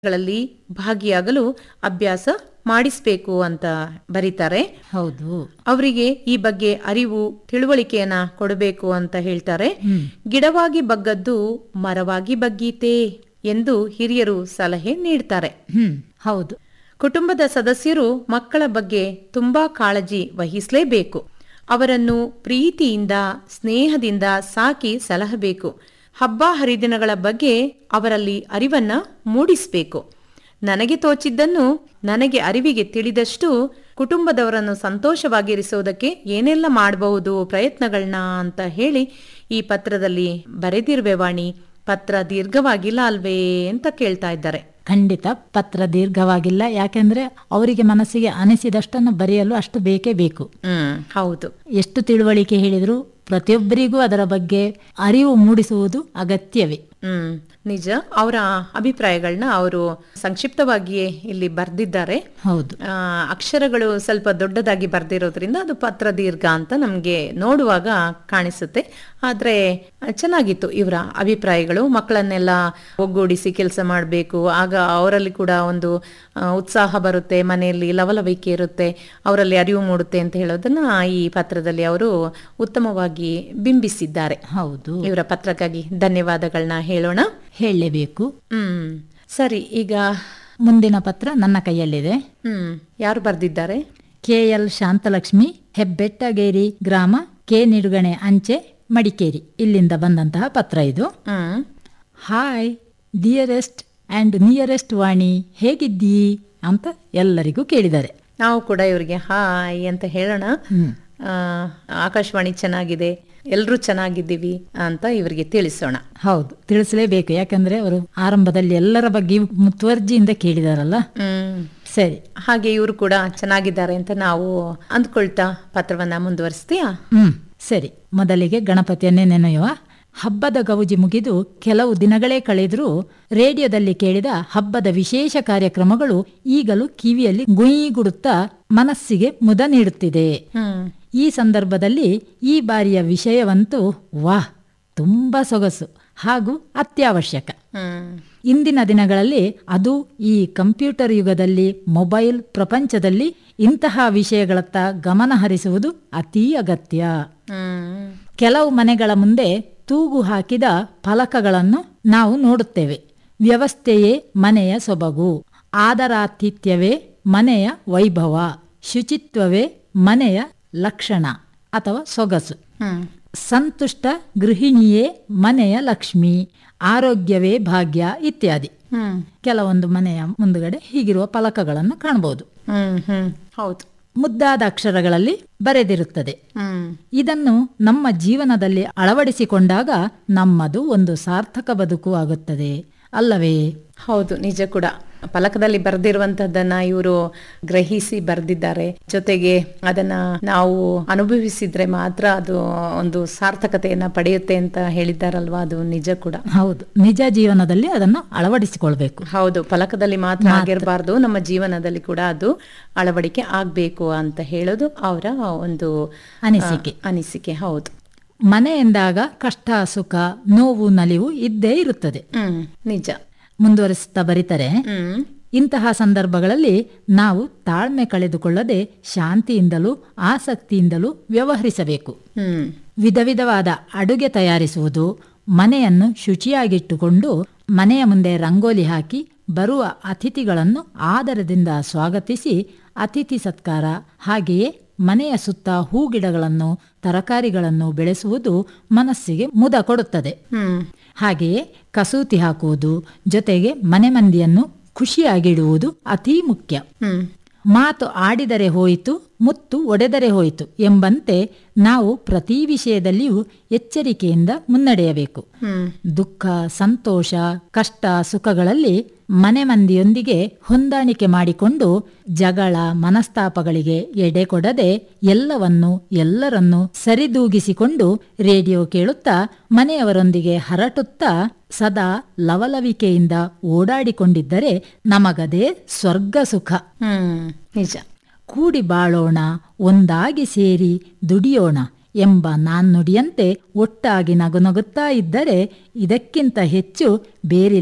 ಗಳಲ್ಲಿ ಭಾಗಿಯಾಗಲು ಅಭ್ಯಾಸ ಮಾಡಿಸ್ಬೇಕು ಅಂತ ಬರೀತಾರೆ ಹೌದು ಅವರಿಗೆ ಈ ಬಗ್ಗೆ ಅರಿವು ತಿಳುವಳಿಕೆಯನ್ನ ಕೊಡಬೇಕು ಅಂತ ಹೇಳ್ತಾರೆ ಗಿಡವಾಗಿ ಬಗ್ಗದ್ದು ಮರವಾಗಿ ಬಗ್ಗೀತೆ ಎಂದು ಹಿರಿಯರು ಸಲಹೆ ನೀಡ್ತಾರೆ ಹ್ಮ್ ಹೌದು ಕುಟುಂಬದ ಸದಸ್ಯರು ಮಕ್ಕಳ ಬಗ್ಗೆ ತುಂಬಾ ಕಾಳಜಿ ವಹಿಸಲೇಬೇಕು ಅವರನ್ನು ಪ್ರೀತಿಯಿಂದ ಸ್ನೇಹದಿಂದ ಸಾಕಿ ಸಲಹಬೇಕು ಹಬ್ಬ ಹರಿದಿನಗಳ ಬಗ್ಗೆ ಅವರಲ್ಲಿ ಅರಿವನ್ನ ಮೂಡಿಸಬೇಕು ನನಗೆ ತೋಚಿದ್ದನ್ನು ನನಗೆ ಅರಿವಿಗೆ ತಿಳಿದಷ್ಟು ಕುಟುಂಬದವರನ್ನು ಸಂತೋಷವಾಗಿರಿಸುವುದಕ್ಕೆ ಏನೆಲ್ಲ ಮಾಡಬಹುದು ಪ್ರಯತ್ನಗಳನ್ನ ಅಂತ ಹೇಳಿ ಈ ಪತ್ರದಲ್ಲಿ ಬರೆದಿರುವೆ ವಾಣಿ ಪತ್ರ ದೀರ್ಘವಾಗಿಲ್ಲ ಅಲ್ವೇ ಅಂತ ಕೇಳ್ತಾ ಇದ್ದಾರೆ ಖಂಡಿತ ಪತ್ರ ದೀರ್ಘವಾಗಿಲ್ಲ ಯಾಕೆಂದ್ರೆ ಅವರಿಗೆ ಮನಸ್ಸಿಗೆ ಅನಿಸಿದಷ್ಟನ್ನು ಬರೆಯಲು ಅಷ್ಟು ಬೇಕೇ ಬೇಕು ಹ್ಮ್ ಹೌದು ಎಷ್ಟು ತಿಳುವಳಿಕೆ ಹೇಳಿದರೂ ಪ್ರತಿಯೊಬ್ಬರಿಗೂ ಅದರ ಬಗ್ಗೆ ಅರಿವು ಮೂಡಿಸುವುದು ಅಗತ್ಯವೇ ಹ್ಮ್ ನಿಜ ಅವರ ಅಭಿಪ್ರಾಯಗಳನ್ನ ಅವರು ಸಂಕ್ಷಿಪ್ತವಾಗಿಯೇ ಇಲ್ಲಿ ಬರೆದಿದ್ದಾರೆ ಹೌದು ಆ, ಅಕ್ಷರಗಳು ಸ್ವಲ್ಪ ದೊಡ್ಡದಾಗಿ ಬರ್ದಿರೋದ್ರಿಂದ ಅದು ಪತ್ರ ದೀರ್ಘ ಅಂತ ನಮ್ಗೆ ನೋಡುವಾಗ ಕಾಣಿಸುತ್ತೆ ಆದ್ರೆ ಆ, ಚೆನ್ನಾಗಿತ್ತು ಇವರ ಅಭಿಪ್ರಾಯಗಳು ಮಕ್ಕಳನ್ನೆಲ್ಲ ಒಗ್ಗೂಡಿಸಿ ಕೆಲಸ ಮಾಡಬೇಕು ಆಗ ಅವರಲ್ಲಿ ಕೂಡ ಒಂದು ಆ, ಉತ್ಸಾಹ ಬರುತ್ತೆ ಮನೆಯಲ್ಲಿ ಲವಲವಿಕೆ ಇರುತ್ತೆ ಅವರಲ್ಲಿ ಅರಿವು ಮೂಡುತ್ತೆ ಅಂತ ಹೇಳೋದನ್ನ ಈ ಪತ್ರದಲ್ಲಿ ಅವರು ಉತ್ತಮವಾಗಿ ಬಿಂಬಿಸಿದ್ದಾರೆ ಹೌದು ಇವರ ಪತ್ರಕ್ಕಾಗಿ ಧನ್ಯವಾದಗಳನ್ನ ಹೇಳೋಣ ಹೇಳಲೇಬೇಕು ಹ್ಮ್ ಸರಿ ಈಗ ಮುಂದಿನ ಪತ್ರ ನನ್ನ ಕೈಯಲ್ಲಿದೆ ಹ್ಮ್ ಯಾರು ಬರ್ದಿದ್ದಾರೆ ಕೆ ಎಲ್ ಶಾಂತಲಕ್ಷ್ಮಿ ಹೆಬ್ಬೆಟ್ಟಗೇರಿ ಗ್ರಾಮ ಕೆ ನಿಡುಗಣೆ ಅಂಚೆ ಮಡಿಕೇರಿ ಇಲ್ಲಿಂದ ಬಂದಂತಹ ಪತ್ರ ಇದು hmm hi dearest and nearest Vani ಹೇಗಿದ್ದೀ ಅಂತ ಎಲ್ಲರಿಗೂ ಕೇಳಿದ್ದಾರೆ ನಾವು ಕೂಡ ಇವರಿಗೆ ಹಾಯ್ ಅಂತ ಹೇಳೋಣ ಹ್ಮ್. ಆ, ಆಕಾಶವಾಣಿ ಚೆನ್ನಾಗಿದೆ ಎಲ್ಲರೂ ಚೆನ್ನಾಗಿದ್ದೀವಿ ಅಂತ ಇವರಿಗೆ ತಿಳಿಸೋಣ ಹೌದು ತಿಳಿಸಲೇಬೇಕು ಯಾಕಂದ್ರೆ ಅವರು ಆರಂಭದಲ್ಲಿ ಎಲ್ಲರ ಬಗ್ಗೆ ಮುತುವರ್ಜಿಯಿಂದ ಕೇಳಿದಾರಲ್ಲ ಹ್ಮ್ ಸರಿ ಹಾಗೆ ಇವರು ಕೂಡ ಚೆನ್ನಾಗಿದ್ದಾರೆ ಅಂತ ನಾವು ಅಂದ್ಕೊಳ್ತಾ ಪತ್ರವನ್ನ ಮುಂದುವರಿಸ್ತೀಯಾ ಹ್ಮ್ ಸರಿ ಮೊದಲಿಗೆ ಗಣಪತಿಯನ್ನೇ ನೆನೆಯುವ ಹಬ್ಬದ ಗೌಜಿ ಮುಗಿದು ಕೆಲವು ದಿನಗಳೇ ಕಳೆದರೂ ರೇಡಿಯೋದಲ್ಲಿ ಕೇಳಿದ ಹಬ್ಬದ ವಿಶೇಷ ಕಾರ್ಯಕ್ರಮಗಳು ಈಗಲೂ ಕಿವಿಯಲ್ಲಿ ಗುಯಿಗುಡುತ್ತಾ ಮನಸ್ಸಿಗೆ ಮುದ ನೀಡುತ್ತಿದೆ ಹ್ಮ್ ಈ ಸಂದರ್ಭದಲ್ಲಿ ಈ ಬಾರಿಯ ವಿಷಯವಂತೂ ವಾಹ್ ತುಂಬ ಸೊಗಸು ಹಾಗೂ ಅತ್ಯವಶ್ಯಕ ಹ್ಮ್ ಇಂದಿನ ದಿನಗಳಲ್ಲಿ ಅದು ಈ ಕಂಪ್ಯೂಟರ್ ಯುಗದಲ್ಲಿ ಮೊಬೈಲ್ ಪ್ರಪಂಚದಲ್ಲಿ ಇಂತಹ ವಿಷಯಗಳತ್ತ ಗಮನ ಹರಿಸುವುದು ಅತೀ ಅಗತ್ಯ ಹ್ಮ್ ಕೆಲವು ಮನೆಗಳ ಮುಂದೆ ತೂಗು ಹಾಕಿದ ಫಲಕಗಳನ್ನು ನಾವು ನೋಡುತ್ತೇವೆ ವ್ಯವಸ್ಥೆಯೇ ಮನೆಯ ಸೊಬಗು ಆದರಾತಿಥ್ಯವೇ ಮನೆಯ ವೈಭವ ಶುಚಿತ್ವವೇ ಮನೆಯ ಲಕ್ಷಣ ಅಥವಾ ಸೊಗಸು ಹ್ಮ್ ಸಂತುಷ್ಟ ಗೃಹಿಣಿಯೇ ಮನೆಯ ಲಕ್ಷ್ಮಿ ಆರೋಗ್ಯವೇ ಭಾಗ್ಯ ಇತ್ಯಾದಿ ಹ್ಮ್ ಕೆಲವೊಂದು ಮನೆಯ ಮುಂದುಗಡೆ ಹೀಗಿರುವ ಫಲಕಗಳನ್ನು ಕಾಣಬಹುದು ಹ್ಮ್ ಹ್ಮ್ ಹೌದು ಮುದ್ದಾದ ಅಕ್ಷರಗಳಲ್ಲಿ ಬರೆದಿರುತ್ತದೆ ಹ್ಮ್ ಇದನ್ನು ನಮ್ಮ ಜೀವನದಲ್ಲಿ ಅಳವಡಿಸಿಕೊಂಡಾಗ ನಮ್ಮದು ಒಂದು ಸಾರ್ಥಕ ಬದುಕು ಆಗುತ್ತದೆ ಅಲ್ಲವೇ ಹೌದು ನಿಜ ಕೂಡ ಫಲಕದಲ್ಲಿ ಬರೆದಿರುವಂತದ್ದನ್ನ ಇವರು ಗ್ರಹಿಸಿ ಬರೆದಿದ್ದಾರೆ ಜೊತೆಗೆ ಅದನ್ನ ನಾವು ಅನುಭವಿಸಿದ್ರೆ ಮಾತ್ರ ಅದು ಒಂದು ಸಾರ್ಥಕತೆಯನ್ನ ಪಡೆಯುತ್ತೆ ಅಂತ ಹೇಳಿದ್ದಾರಲ್ವಾ ಅದು ನಿಜ ಕೂಡ ಹೌದು ನಿಜ ಜೀವನದಲ್ಲಿ ಅದನ್ನು ಅಳವಡಿಸಿಕೊಳ್ಬೇಕು ಹೌದು ಫಲಕದಲ್ಲಿ ಮಾತ್ರ ಆಗಿರಬಾರ್ದು ನಮ್ಮ ಜೀವನದಲ್ಲಿ ಕೂಡ ಅದು ಅಳವಡಿಕೆ ಆಗ್ಬೇಕು ಅಂತ ಹೇಳೋದು ಅವರ ಒಂದು ಅನಿಸಿಕೆ ಆ, ಅನಿಸಿಕೆ ಹೌದು ಮನೆ ಎಂದಾಗ ಕಷ್ಟ ಸುಖ ನೋವು ನಲಿವು ಇದ್ದೇ ಇರುತ್ತದೆ ಹ್ಮ್ ನಿಜ ಮುಂದುವರಿಸುತ್ತಾ ಬರೀತಾರೆ ಹ್ಮ್ ಇಂತಹ ಸಂದರ್ಭಗಳಲ್ಲಿ ನಾವು ತಾಳ್ಮೆ ಕಳೆದುಕೊಳ್ಳದೆ ಶಾಂತಿಯಿಂದಲೂ ಆಸಕ್ತಿಯಿಂದಲೂ ವ್ಯವಹರಿಸಬೇಕು ಹ್ಮ್ ವಿಧ ವಿಧವಾದ ಅಡುಗೆ ತಯಾರಿಸುವುದು ಮನೆಯನ್ನು ಶುಚಿಯಾಗಿಟ್ಟುಕೊಂಡು ಮನೆಯ ಮುಂದೆ ರಂಗೋಲಿ ಹಾಕಿ ಬರುವ ಅತಿಥಿಗಳನ್ನು ಆದರದಿಂದ ಸ್ವಾಗತಿಸಿ ಅತಿಥಿ ಸತ್ಕಾರ ಹಾಗೆಯೇ ಮನೆಯ ಸುತ್ತ ಹೂಗಿಡಗಳನ್ನು ತರಕಾರಿಗಳನ್ನು ಬೆಳೆಸುವುದು ಮನಸ್ಸಿಗೆ ಮುದ ಕೊಡುತ್ತದೆ ಹ್ಮ್ ಹಾಗೆಯೇ ಕಸೂತಿ ಹಾಕುವುದು ಜೊತೆಗೆ ಮನೆ ಮಂದಿಯನ್ನು ಖುಷಿಯಾಗಿಡುವುದು ಅತೀ ಮುಖ್ಯ ಹ್ಮ್ ಮಾತು ಆಡಿದರೆ ಹೋಯಿತು ಮುತ್ತು ಒಡೆದರೆ ಹೋಯಿತು ಎಂಬಂತೆ ನಾವು ಪ್ರತಿ ವಿಷಯದಲ್ಲಿಯೂ ಎಚ್ಚರಿಕೆಯಿಂದ ಮುನ್ನಡೆಯಬೇಕು ಹ್ಮ್ ದುಃಖ ಸಂತೋಷ ಕಷ್ಟ ಸುಖಗಳಲ್ಲಿ ಮನೆ ಮಂದಿಯೊಂದಿಗೆ ಹೊಂದಾಣಿಕೆ ಮಾಡಿಕೊಂಡು ಜಗಳ ಮನಸ್ತಾಪಗಳಿಗೆ ಎಡೆ ಕೊಡದೆ ಎಲ್ಲವನ್ನು ಎಲ್ಲರನ್ನೂ ಸರಿದೂಗಿಸಿಕೊಂಡು ರೇಡಿಯೋ ಕೇಳುತ್ತಾ ಮನೆಯವರೊಂದಿಗೆ ಹರಟುತ್ತಾ ಸದಾ ಲವಲವಿಕೆಯಿಂದ ಓಡಾಡಿಕೊಂಡಿದ್ದರೆ ನಮಗದೇ ಸ್ವರ್ಗ ಸುಖ ಹ್ಮ್ ನಿಜ ಕೂಡಿ ಬಾಳೋಣ ಒಂದಾಗಿ ಸೇರಿ ದುಡಿಯೋಣ ಎಂಬ ನಾನ್ನುಡಿಯಂತೆ ಒಟ್ಟಾಗಿ ನಗುನಗುತ್ತಾ ಇದ್ದರೆ ಇದಕ್ಕಿಂತ ಹೆಚ್ಚು ಬೇರಿಲ್ಲ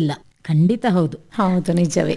ಖಂಡಿತ ಹೌದು ಹೌದು ನಿಜವೇ